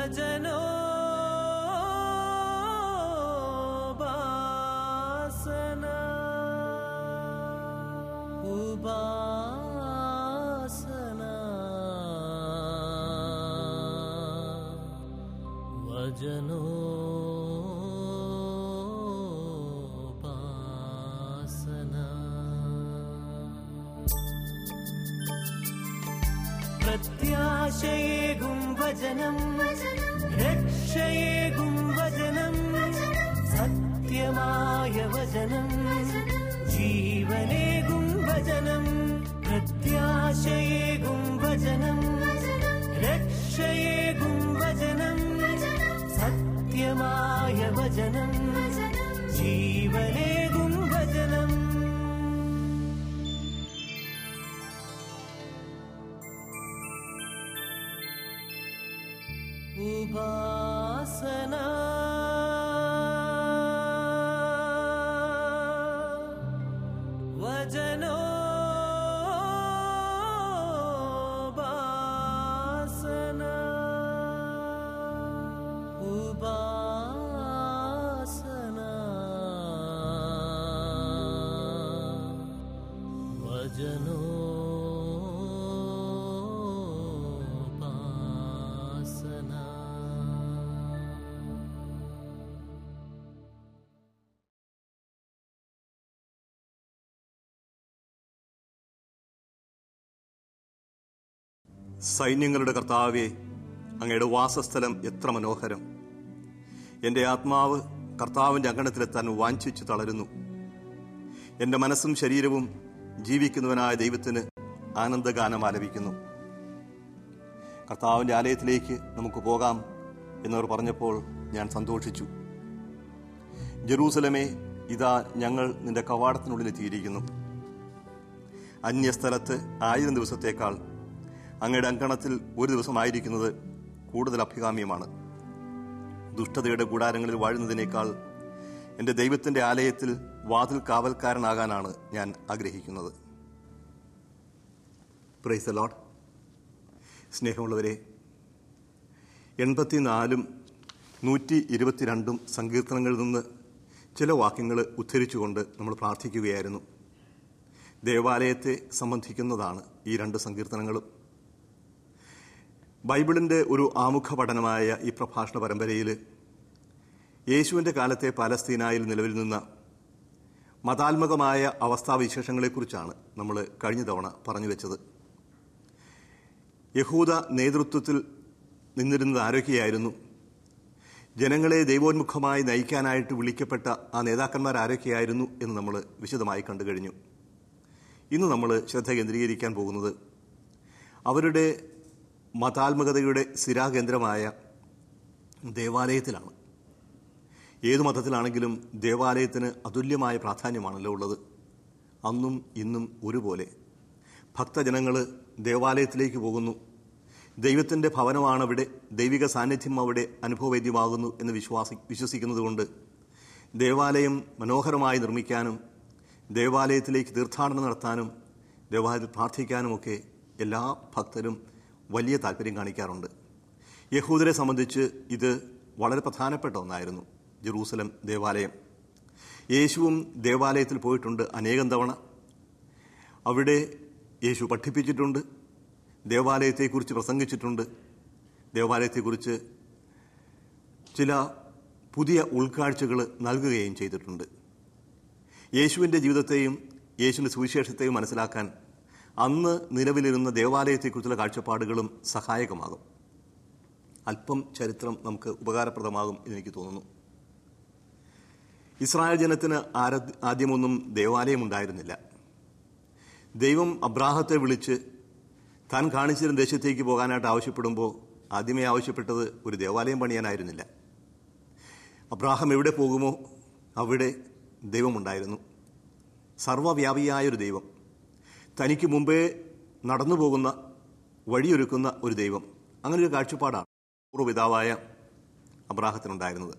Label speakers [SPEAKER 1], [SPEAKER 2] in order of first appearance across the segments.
[SPEAKER 1] വചനോ ഉപാസന ഉപാസന വചനോ പ്രത്യാശയേകും വചനം രക്ഷയേകും വചനം സത്യമായ വചനം ജീവനേകും വചനം പ്രത്യാശയേകും വചനം രക്ഷയേകും വചനം സത്യമായ വചനം ജീവനേകും വചനം ഉപാസന വചനോ ഉപാസന ഉപാസന വചനോ
[SPEAKER 2] സൈന്യങ്ങളുടെ കർത്താവെ അങ്ങയുടെ വാസസ്ഥലം എത്ര മനോഹരം എൻ്റെ ആത്മാവ് കർത്താവിൻ്റെ അങ്കണത്തിലെത്താൻ വാഞ്ചിച്ചു തളരുന്നു എൻ്റെ മനസ്സും ശരീരവും ജീവിക്കുന്നവനായ ദൈവത്തിന് ആനന്ദഗാനം ആലപിക്കുന്നു കർത്താവിൻ്റെ ആലയത്തിലേക്ക് നമുക്ക് പോകാം എന്നവർ പറഞ്ഞപ്പോൾ ഞാൻ സന്തോഷിച്ചു ജെറൂസലമേ ഇതാ ഞങ്ങൾ നിന്റെ കവാടത്തിനുള്ളിലെത്തിയിരിക്കുന്നു അന്യസ്ഥലത്ത് ആയിരം ദിവസത്തേക്കാൾ അങ്ങയുടെ അങ്കണത്തിൽ ഒരു ദിവസമായിരിക്കുന്നത് കൂടുതൽ അഭികാമ്യമാണ് ദുഷ്ടതയുടെ കൂടാരങ്ങളിൽ വാഴുന്നതിനേക്കാൾ എൻ്റെ ദൈവത്തിൻ്റെ ആലയത്തിൽ വാതിൽ കാവൽക്കാരനാകാനാണ് ഞാൻ ആഗ്രഹിക്കുന്നത് പ്രൈസ് ലോഡ് സ്നേഹമുള്ളവരെ എൺപത്തിനാലും നൂറ്റി ഇരുപത്തിരണ്ടും സങ്കീർത്തനങ്ങളിൽ നിന്ന് ചില വാക്യങ്ങൾ ഉദ്ധരിച്ചുകൊണ്ട് നമ്മൾ പ്രാർത്ഥിക്കുകയായിരുന്നു ദേവാലയത്തെ സംബന്ധിക്കുന്നതാണ് ഈ രണ്ട് സങ്കീർത്തനങ്ങളും ബൈബിളിൻ്റെ ഒരു ആമുഖ പഠനമായ ഈ പ്രഭാഷണ പരമ്പരയിൽ യേശുവിൻ്റെ കാലത്തെ പാലസ്തീനായിൽ നിലവിൽ നിന്ന മതാത്മകമായ അവസ്ഥാവിശേഷങ്ങളെക്കുറിച്ചാണ് നമ്മൾ കഴിഞ്ഞ തവണ പറഞ്ഞു വെച്ചത് യഹൂദ നേതൃത്വത്തിൽ നിന്നിരുന്നത് ആരൊക്കെയായിരുന്നു ജനങ്ങളെ ദൈവോന്മുഖമായി നയിക്കാനായിട്ട് വിളിക്കപ്പെട്ട ആ നേതാക്കന്മാർ ആരൊക്കെയായിരുന്നു എന്ന് നമ്മൾ വിശദമായി കണ്ടു കഴിഞ്ഞു ഇന്ന് നമ്മൾ ശ്രദ്ധ കേന്ദ്രീകരിക്കാൻ പോകുന്നത് അവരുടെ മതാത്മകതയുടെ സ്ഥിരാകേന്ദ്രമായ ദേവാലയത്തിലാണ് ഏതു മതത്തിലാണെങ്കിലും ദേവാലയത്തിന് അതുല്യമായ പ്രാധാന്യമാണല്ലോ ഉള്ളത് അന്നും ഇന്നും ഒരുപോലെ ഭക്തജനങ്ങൾ ദേവാലയത്തിലേക്ക് പോകുന്നു ദൈവത്തിൻ്റെ ഭവനമാണ് അവിടെ ദൈവിക സാന്നിധ്യം അവിടെ അനുഭവവേദ്യമാകുന്നു എന്ന് വിശ്വാസി വിശ്വസിക്കുന്നതുകൊണ്ട് ദേവാലയം മനോഹരമായി നിർമ്മിക്കാനും ദേവാലയത്തിലേക്ക് തീർത്ഥാടനം നടത്താനും ദേവാലയത്തിൽ പ്രാർത്ഥിക്കാനുമൊക്കെ എല്ലാ ഭക്തരും വലിയ താല്പര്യം കാണിക്കാറുണ്ട് യഹൂദരെ സംബന്ധിച്ച് ഇത് വളരെ പ്രധാനപ്പെട്ട ഒന്നായിരുന്നു ജെറൂസലം ദേവാലയം യേശുവും ദേവാലയത്തിൽ പോയിട്ടുണ്ട് അനേകം തവണ അവിടെ യേശു പഠിപ്പിച്ചിട്ടുണ്ട് ദേവാലയത്തെക്കുറിച്ച് പ്രസംഗിച്ചിട്ടുണ്ട് ദേവാലയത്തെക്കുറിച്ച് ചില പുതിയ ഉൾക്കാഴ്ചകൾ നൽകുകയും ചെയ്തിട്ടുണ്ട് യേശുവിൻ്റെ ജീവിതത്തെയും യേശുവിൻ്റെ സുവിശേഷത്തെയും മനസ്സിലാക്കാൻ അന്ന് നിലവിലിരുന്ന ദേവാലയത്തെക്കുറിച്ചുള്ള കാഴ്ചപ്പാടുകളും സഹായകമാകും അല്പം ചരിത്രം നമുക്ക് ഉപകാരപ്രദമാകും എന്നെനിക്ക് തോന്നുന്നു ഇസ്രായേൽ ജനത്തിന് ആര ആദ്യമൊന്നും ദേവാലയം ഉണ്ടായിരുന്നില്ല ദൈവം അബ്രാഹത്തെ വിളിച്ച് താൻ കാണിച്ചിരുന്ന ദേശത്തേക്ക് പോകാനായിട്ട് ആവശ്യപ്പെടുമ്പോൾ ആദ്യമേ ആവശ്യപ്പെട്ടത് ഒരു ദേവാലയം പണിയാനായിരുന്നില്ല അബ്രാഹം എവിടെ പോകുമോ അവിടെ ദൈവമുണ്ടായിരുന്നു സർവവ്യാപിയായൊരു ദൈവം തനിക്ക് മുമ്പേ നടന്നു പോകുന്ന വഴിയൊരുക്കുന്ന ഒരു ദൈവം അങ്ങനെ ഒരു കാഴ്ചപ്പാടാണ് പൂർവ്വപിതാവായ അബ്രാഹത്തിനുണ്ടായിരുന്നത്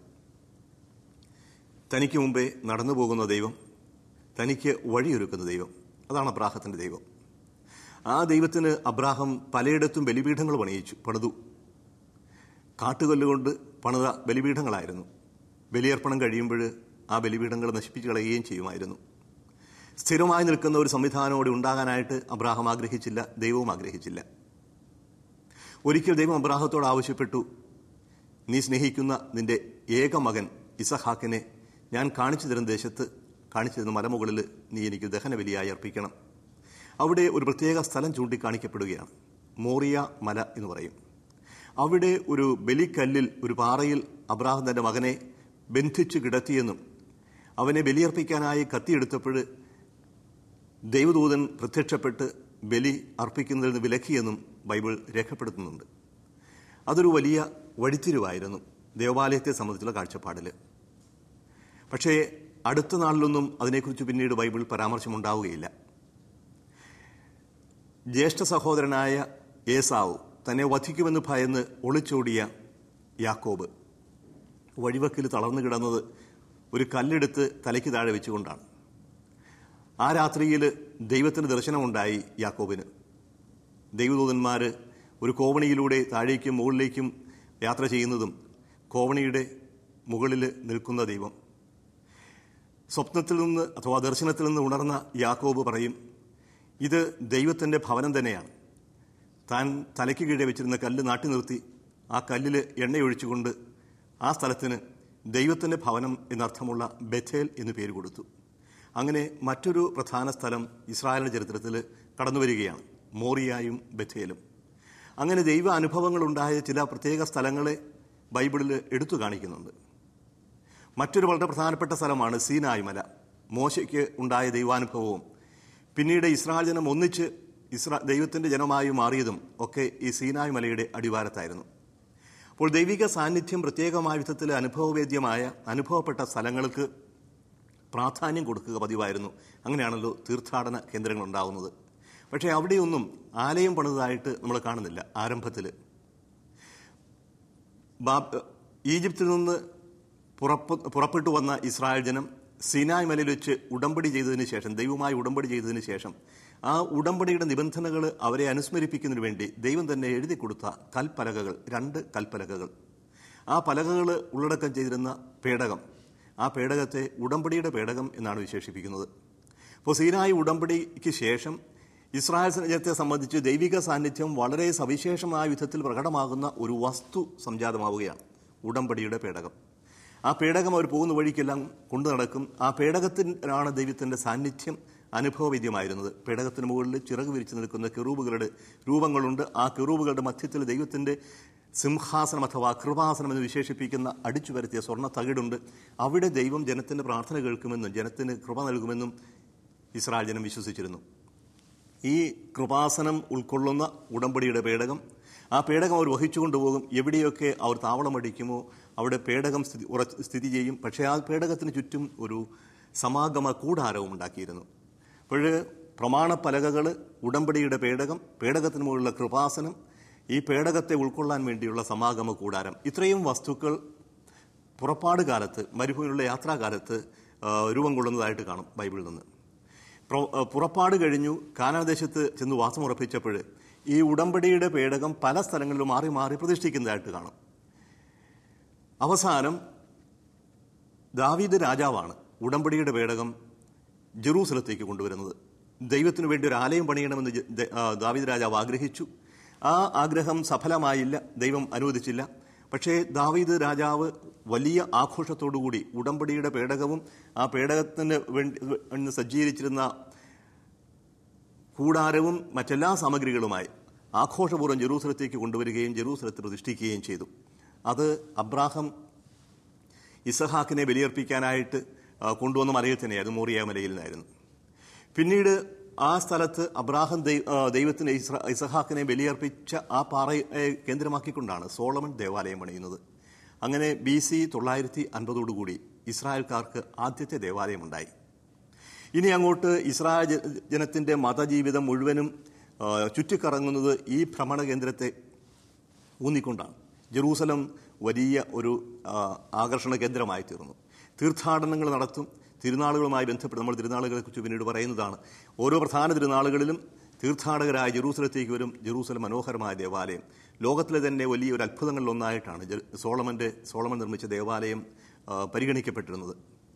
[SPEAKER 2] തനിക്ക് മുമ്പേ നടന്നു പോകുന്ന ദൈവം തനിക്ക് വഴിയൊരുക്കുന്ന ദൈവം അതാണ് അബ്രാഹത്തിൻ്റെ ദൈവം ആ ദൈവത്തിന് അബ്രാഹം പലയിടത്തും ബലിപീഠങ്ങൾ പണിയിച്ചു പണിതു കാട്ടുകല്ലുകൊണ്ട് പണിത ബലിപീഠങ്ങളായിരുന്നു ബലിയർപ്പണം കഴിയുമ്പോൾ ആ ബലിപീഠങ്ങൾ നശിപ്പിച്ചു കളയുകയും ചെയ്യുമായിരുന്നു സ്ഥിരമായി നിൽക്കുന്ന ഒരു സംവിധാനം അവിടെ ഉണ്ടാകാനായിട്ട് അബ്രാഹം ആഗ്രഹിച്ചില്ല ദൈവവും ആഗ്രഹിച്ചില്ല ഒരിക്കൽ ദൈവം അബ്രാഹത്തോട് ആവശ്യപ്പെട്ടു നീ സ്നേഹിക്കുന്ന നിന്റെ ഏക മകൻ ഇസഹാക്കിനെ ഞാൻ കാണിച്ചു തരുന്ന ദേശത്ത് കാണിച്ചു തരുന്ന മലമുകളിൽ നീ എനിക്ക് ദഹനബലിയായി അർപ്പിക്കണം അവിടെ ഒരു പ്രത്യേക സ്ഥലം ചൂണ്ടിക്കാണിക്കപ്പെടുകയാണ് മോറിയ മല എന്ന് പറയും അവിടെ ഒരു ബലിക്കല്ലിൽ ഒരു പാറയിൽ അബ്രാഹം തന്റെ മകനെ ബന്ധിച്ചു കിടത്തിയെന്നും അവനെ ബലിയർപ്പിക്കാനായി കത്തിയെടുത്തപ്പോൾ ദൈവദൂതൻ പ്രത്യക്ഷപ്പെട്ട് ബലി അർപ്പിക്കുന്നതിൽ നിന്ന് വിലക്കിയെന്നും ബൈബിൾ രേഖപ്പെടുത്തുന്നുണ്ട് അതൊരു വലിയ വഴിത്തിരിവായിരുന്നു ദേവാലയത്തെ സംബന്ധിച്ചുള്ള കാഴ്ചപ്പാടിൽ പക്ഷേ അടുത്ത നാളിലൊന്നും അതിനെക്കുറിച്ച് പിന്നീട് ബൈബിൾ പരാമർശമുണ്ടാവുകയില്ല ജ്യേഷ്ഠ സഹോദരനായ ഏസാവ് തന്നെ വധിക്കുമെന്ന് ഭയന്ന് ഒളിച്ചോടിയ യാക്കോബ് വഴിവക്കിൽ തളർന്നു കിടന്നത് ഒരു കല്ലെടുത്ത് തലയ്ക്ക് താഴെ വെച്ചുകൊണ്ടാണ് ആ രാത്രിയിൽ ദൈവത്തിന് ദർശനമുണ്ടായി യാക്കോബിന് ദൈവദൂതന്മാർ ഒരു കോവണിയിലൂടെ താഴേക്കും മുകളിലേക്കും യാത്ര ചെയ്യുന്നതും കോവണിയുടെ മുകളിൽ നിൽക്കുന്ന ദൈവം സ്വപ്നത്തിൽ നിന്ന് അഥവാ ദർശനത്തിൽ നിന്ന് ഉണർന്ന യാക്കോബ് പറയും ഇത് ദൈവത്തിൻ്റെ ഭവനം തന്നെയാണ് താൻ തലയ്ക്ക് കീഴെ വെച്ചിരുന്ന കല്ല് നാട്ടി നിർത്തി ആ കല്ലിൽ എണ്ണയൊഴിച്ചുകൊണ്ട് ആ സ്ഥലത്തിന് ദൈവത്തിൻ്റെ ഭവനം എന്നർത്ഥമുള്ള ബഥേൽ എന്ന് പേര് കൊടുത്തു അങ്ങനെ മറ്റൊരു പ്രധാന സ്ഥലം ഇസ്രായേലിന്റെ ചരിത്രത്തിൽ കടന്നു വരികയാണ് മോറിയായും ബഥേലും അങ്ങനെ ദൈവ അനുഭവങ്ങളുണ്ടായ ചില പ്രത്യേക സ്ഥലങ്ങളെ ബൈബിളിൽ എടുത്തു കാണിക്കുന്നുണ്ട് മറ്റൊരു വളരെ പ്രധാനപ്പെട്ട സ്ഥലമാണ് സീനായ് മല മോശയ്ക്ക് ഉണ്ടായ ദൈവാനുഭവവും പിന്നീട് ഇസ്രായേൽ ജനം ഒന്നിച്ച് ഇസ്രാ ദൈവത്തിന്റെ ജനമായി മാറിയതും ഒക്കെ ഈ സീനായ് മലയുടെ അടിവാരത്തായിരുന്നു അപ്പോൾ ദൈവിക സാന്നിധ്യം പ്രത്യേകമായ വിധത്തിൽ അനുഭവവേദ്യമായ അനുഭവപ്പെട്ട സ്ഥലങ്ങൾക്ക് പ്രാധാന്യം കൊടുക്കുക പതിവായിരുന്നു അങ്ങനെയാണല്ലോ തീർത്ഥാടന കേന്ദ്രങ്ങൾ ഉണ്ടാവുന്നത് പക്ഷേ അവിടെയൊന്നും ആലയം പണിതായിട്ട് നമ്മൾ കാണുന്നില്ല ആരംഭത്തിൽ ബാബ് ഈജിപ്തിൽ നിന്ന് പുറപ്പ് പുറപ്പെട്ടു വന്ന ഇസ്രായേൽ ജനം സിനായ് മലയിൽ വെച്ച് ഉടമ്പടി ചെയ്തതിന് ശേഷം ദൈവമായി ഉടമ്പടി ചെയ്തതിന് ശേഷം ആ ഉടമ്പടിയുടെ നിബന്ധനകൾ അവരെ അനുസ്മരിപ്പിക്കുന്നതിന് വേണ്ടി ദൈവം തന്നെ എഴുതി കൊടുത്ത കൽപ്പലകകൾ രണ്ട് കൽപ്പലകകൾ ആ പലകകൾ ഉള്ളടക്കം ചെയ്തിരുന്ന പേടകം ആ പേടകത്തെ ഉടമ്പടിയുടെ പേടകം എന്നാണ് വിശേഷിപ്പിക്കുന്നത് അപ്പോൾ സീനായി ഉടമ്പടിക്ക് ശേഷം ഇസ്രായേൽ ജനത്തെ സംബന്ധിച്ച് ദൈവിക സാന്നിധ്യം വളരെ സവിശേഷമായ വിധത്തിൽ പ്രകടമാകുന്ന ഒരു വസ്തു സംജാതമാവുകയാണ് ഉടമ്പടിയുടെ പേടകം ആ പേടകം അവർ പോകുന്ന വഴിക്കെല്ലാം കൊണ്ടു നടക്കും ആ പേടകത്തിനാണ് ദൈവത്തിന്റെ സാന്നിധ്യം അനുഭവവേദ്യമായിരുന്നത് പേടകത്തിന് മുകളിൽ ചിറക് വിരിച്ചു നിൽക്കുന്ന കെറൂബുകളുടെ രൂപങ്ങളുണ്ട് ആ കെറൂബുകളുടെ മധ്യത്തിൽ ദൈവത്തിന്റെ സിംഹാസനം അഥവാ കൃപാസനം എന്ന് വിശേഷിപ്പിക്കുന്ന അടിച്ചു വരുത്തിയ സ്വർണ്ണ തകിടുണ്ട് അവിടെ ദൈവം ജനത്തിന്റെ പ്രാർത്ഥന കേൾക്കുമെന്നും ജനത്തിന് കൃപ നൽകുമെന്നും ഇസ്രായേൽ ജനം വിശ്വസിച്ചിരുന്നു ഈ കൃപാസനം ഉൾക്കൊള്ളുന്ന ഉടമ്പടിയുടെ പേടകം ആ പേടകം അവർ വഹിച്ചു കൊണ്ടുപോകും എവിടെയൊക്കെ അവർ താവളമടിക്കുമോ അവിടെ പേടകം സ്ഥിതി ഉറച്ച് സ്ഥിതി ചെയ്യും പക്ഷേ ആ പേടകത്തിന് ചുറ്റും ഒരു സമാഗമ കൂടാരവും ഉണ്ടാക്കിയിരുന്നു അപ്പോൾ പ്രമാണപ്പലകകൾ ഉടമ്പടിയുടെ പേടകം പേടകത്തിന് മുകളിലുള്ള കൃപാസനം ഈ പേടകത്തെ ഉൾക്കൊള്ളാൻ വേണ്ടിയുള്ള സമാഗമ കൂടാരം ഇത്രയും വസ്തുക്കൾ പുറപ്പാട് കാലത്ത് മരുഭൂമിയിലുള്ള യാത്രാകാലത്ത് ആ, രൂപം കൊള്ളുന്നതായിട്ട് കാണും ബൈബിളിൽ നിന്ന് പ്ര- ആ, പുറപ്പാട് കഴിഞ്ഞു കാനാദേശത്ത് ചെന്ന് വാസമുറപ്പിച്ചപ്പോൾ ഈ ഉടമ്പടിയുടെ പേടകം പല സ്ഥലങ്ങളിലും മാറി മാറി പ്രതിഷ്ഠിക്കുന്നതായിട്ട് കാണും അവസാനം ദാവീദ് രാജാവാണ് ഉടമ്പടിയുടെ പേടകം ജെറൂസലത്തേക്ക് കൊണ്ടുവരുന്നത് ദൈവത്തിനു വേണ്ടി ഒരു ആലയം പണിയണമെന്ന് ജ- ദ- ആ, ദാവീദ് രാജാവ് ആഗ്രഹിച്ചു ആ ആഗ്രഹം സഫലമായില്ല ദൈവം അനുവദിച്ചില്ല പക്ഷേ ദാവീദ് രാജാവ് വലിയ ആഘോഷത്തോടുകൂടി ഉടമ്പടിയുടെ പേടകവും ആ പേടകത്തിന് വേണ്ടി വേണ്ടി സജ്ജീകരിച്ചിരുന്ന കൂടാരവും മറ്റെല്ലാ സാമഗ്രികളുമായി ആഘോഷപൂർവ്വം ജെറൂസലത്തേക്ക് കൊണ്ടുവരികയും ജെറൂസലത്ത് പ്രതിഷ്ഠിക്കുകയും ചെയ്തു അത് അബ്രാഹം ഇസഹാക്കിനെ ബലിയർപ്പിക്കാനായിട്ട് ആ, കൊണ്ടുവന്ന മലയിൽ തന്നെയായിരുന്നു മോറിയ മലയിൽ നിന്നായിരുന്നു പിന്നീട് ആ സ്ഥലത്ത് അബ്രാഹം ദൈ- ആ, ദൈവത്തിന് ഇസ്ര- ഇസഹാക്കിനെ ബലിയർപ്പിച്ച ആ പാറയെ കേന്ദ്രമാക്കിക്കൊണ്ടാണ് സോളമൻ ദേവാലയം പണിയുന്നത് അങ്ങനെ ബി സി തൊള്ളായിരത്തി അൻപതോടുകൂടി ഇസ്രായേൽക്കാർക്ക് ആദ്യത്തെ ദേവാലയമുണ്ടായി ഇനി അങ്ങോട്ട് ഇസ്രായേൽ ജ- ജനത്തിന്റെ മതജീവിതം മുഴുവനും ആ, ചുറ്റിക്കറങ്ങുന്നത് ഈ ഭ്രമണ കേന്ദ്രത്തെ ഊന്നിക്കൊണ്ടാണ് ജെറൂസലം വലിയ ഒരു ആ, ആകർഷണ കേന്ദ്രമായി തീർന്നു തീർത്ഥാടനങ്ങൾ നടത്തും തിരുനാളുകളുമായി ബന്ധപ്പെട്ട് നമ്മൾ തിരുനാളുകളെ കുറിച്ച് പിന്നീട് പറയുന്നതാണ് ഓരോ പ്രധാന തിരുനാളുകളിലും തീർത്ഥാടകരായ ജെറൂസലത്തേക്ക് വരും ജെറൂസലം മനോഹരമായ ദേവാലയം ലോകത്തിലെ തന്നെ വലിയൊരു അത്ഭുതങ്ങളിലൊന്നായിട്ടാണ് ജെ- സോളമൻ്റെ സോളമൻ നിർമ്മിച്ച ദേവാലയം ആ, പരിഗണിക്കപ്പെട്ടിരുന്നത്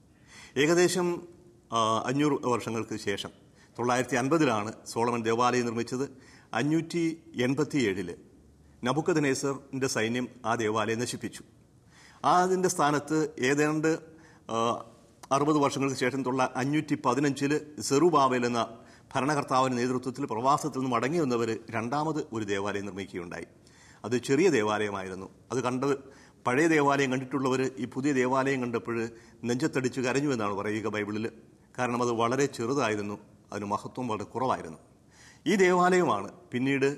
[SPEAKER 2] ഏകദേശം ആ, അഞ്ഞൂറ് വർഷങ്ങൾക്ക് ശേഷം തൊള്ളായിരത്തി അൻപതിലാണ് സോളമൻ ദേവാലയം നിർമ്മിച്ചത് അഞ്ഞൂറ്റി എൺപത്തി ഏഴില് നബുക്കദനേസറിന്റെ സൈന്യം ആ ദേവാലയം നശിപ്പിച്ചു ആ അതിൻ്റെ സ്ഥാനത്ത് ഏതാണ്ട് ആ, അറുപത് വർഷങ്ങൾക്ക് ശേഷം തൊള്ള അഞ്ഞൂറ്റി പതിനഞ്ചില് സെറുബാബേൽ എന്ന ഭരണകർത്താവിന്റെ നേതൃത്വത്തിൽ പ്രവാസത്തിൽ നിന്ന് മടങ്ങി വന്നവർ രണ്ടാമത് ഒരു ദേവാലയം നിർമ്മിക്കുകയുണ്ടായി അത് ചെറിയ ദേവാലയമായിരുന്നു അത് കണ്ട് പഴയ ദേവാലയം കണ്ടിട്ടുള്ളവർ ഈ പുതിയ ദേവാലയം കണ്ടപ്പോൾ നെഞ്ചത്തടിച്ച് കരഞ്ഞു എന്നാണ് പറയുക ബൈബിളിൽ കാരണം അത് വളരെ ചെറുതായിരുന്നു അതിന് മഹത്വം വളരെ കുറവായിരുന്നു ഈ ദേവാലയമാണ് പിന്നീട്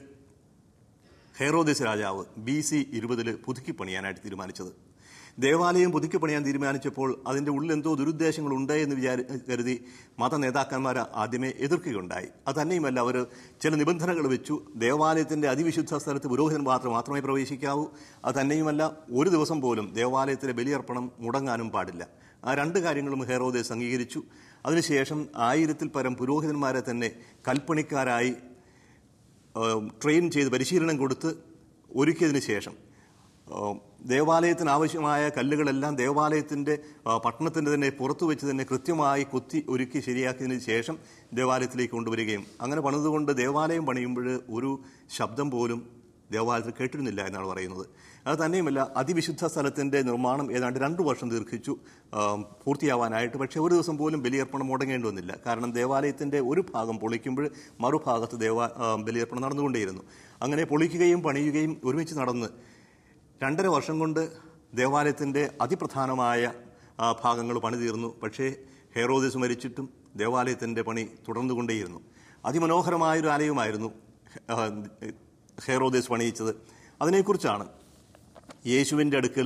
[SPEAKER 2] ഹെറോദിസ് രാജാവ് ബി സി ഇരുപതില് പുതുക്കി പണിയാനായിട്ട് തീരുമാനിച്ചത് ദേവാലയം പുതുക്കി പണിയാൻ തീരുമാനിച്ചപ്പോൾ അതിന്റെ ഉള്ളിൽ എന്തോ ദുരുദ്ദേശങ്ങൾ ഉണ്ട് എന്ന് വിചാരി കരുതി മത നേതാക്കന്മാർ ആദ്യമേ എതിർക്കുകയുണ്ടായി അത് തന്നെയുമല്ല അവർ ചില നിബന്ധനകൾ വെച്ചു ദേവാലയത്തിന്റെ അതിവിശുദ്ധ സ്ഥലത്ത് പുരോഹിതൻ മാത്രം മാത്രമേ പ്രവേശിക്കാവൂ അത് തന്നെയുമല്ല ഒരു ദിവസം പോലും ദേവാലയത്തിലെ ബലിയർപ്പണം മുടങ്ങാനും പാടില്ല ആ രണ്ട് കാര്യങ്ങളും ഹെറോദേസ് അംഗീകരിച്ചു അതിനുശേഷം ആയിരത്തിൽ പരം പുരോഹിതന്മാരെ തന്നെ കൽപ്പണിക്കാരായി ഏഹ് ട്രെയിൻ ചെയ്ത് പരിശീലനം കൊടുത്ത് ഒരുക്കിയതിന് ശേഷം ഏഹ് ദേവാലയത്തിന് ആവശ്യമായ കല്ലുകളെല്ലാം ദേവാലയത്തിന്റെ ആ, പട്ടണത്തിന്റെ തന്നെ പുറത്തു വെച്ച് തന്നെ കൃത്യമായി കുത്തി ഒരുക്കി ശരിയാക്കിയതിന് ശേഷം ദേവാലയത്തിലേക്ക് കൊണ്ടുവരികയും അങ്ങനെ പണിതുകൊണ്ട് ദേവാലയം പണിയുമ്പോൾ ഒരു ശബ്ദം പോലും ദേവാലയത്തിൽ കേട്ടിരുന്നില്ല എന്നാണ് പറയുന്നത് അത് തന്നെയുമല്ല അതിവിശുദ്ധ സ്ഥലത്തിന്റെ നിർമ്മാണം ഏതാണ്ട് രണ്ടു വർഷം ദീർഘിച്ചു ആ, പൂർത്തിയാവാനായിട്ട് പക്ഷേ ഒരു ദിവസം പോലും ബലിയർപ്പണം മുടങ്ങേണ്ടി വന്നില്ല കാരണം ദേവാലയത്തിന്റെ ഒരു ഭാഗം പൊളിക്കുമ്പോൾ മറുഭാഗത്ത് ദേവാ ആ, ബലിയർപ്പണം നടന്നുകൊണ്ടേയിരുന്നു അങ്ങനെ പൊളിക്കുകയും പണിയുകയും ഒരുമിച്ച് നടന്ന് രണ്ടര വർഷം കൊണ്ട് ദേവാലയത്തിന്റെ അതിപ്രധാനമായ ആ, ഭാഗങ്ങൾ പണി തീർന്നു പക്ഷേ ഹെറോദിസ് മരിച്ചിട്ടും ദേവാലയത്തിന്റെ പണി തുടർന്നുകൊണ്ടേയിരുന്നു അതിമനോഹരമായൊരു ആലയമായിരുന്നു ആ, ഹെറോദിസ് പണിയിച്ചത് അതിനെക്കുറിച്ചാണ് യേശുവിൻ്റെ അടുക്കൽ